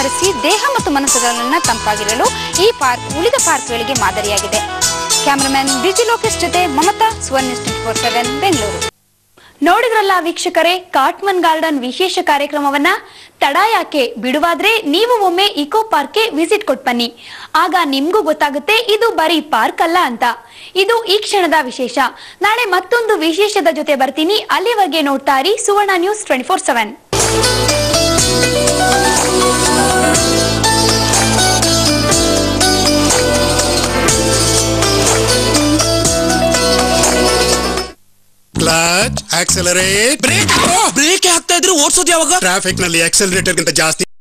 ಆಚರಿಸಿ ದೇಹ ಮತ್ತು ಮನಸ್ಸುಗಳನ್ನ ತಂಪಾಗಿರಲು ಈ ಪಾರ್ಕ್ ಉಳಿದ ಪಾರ್ಕ್ಗಳಿಗೆ ಮಾದರಿಯಾಗಿದೆ ಕ್ಯಾಮರಾಮನ್ ಬಿಜಿ ಲೋಕೇಶ್ ಜೊತೆ ಮಮತಾ ಸುವರ್ಣ ಫೋರ್ ಸೆವೆನ್ ಬೆಂಗಳೂರು ನೋಡಿದ್ರಲ್ಲ ವೀಕ್ಷಕರೇ ಕಾಟ್ಮನ್ ಗಾರ್ಡನ್ ವಿಶೇಷ ಕಾರ್ಯಕ್ರಮವನ್ನ ತಡ ಯಾಕೆ ಬಿಡುವಾದ್ರೆ ನೀವು ಒಮ್ಮೆ ಇಕೋ ಪಾರ್ಕ್ಗೆ ವಿಸಿಟ್ ಕೊಟ್ ಬನ್ನಿ ಆಗ ನಿಮ್ಗೂ ಗೊತ್ತಾಗುತ್ತೆ ಇದು ಬರೀ ಪಾರ್ಕ್ ಅಲ್ಲ ಅಂತ ಇದು ಈ ಕ್ಷಣದ ವಿಶೇಷ ನಾಳೆ ಮತ್ತೊಂದು ವಿಶೇಷದ ಜೊತೆ ಬರ್ತೀನಿ ಅಲ್ಲಿವರೆಗೆ ನೋಡ್ತಾ ಇರಿ Suvarna news twenty four seven clutch accelerate brake brake ಹಾಕ್ತಾ ಇದ್ರೆ ಓಡಿಸೋದು ಯಾವಾಗ ಟ್ರಾಫಿಕ್ ನಲ್ಲಿ ಆಕ್ಸಲರೇಟರ್ ಗಿಂತ ಜಾಸ್ತಿ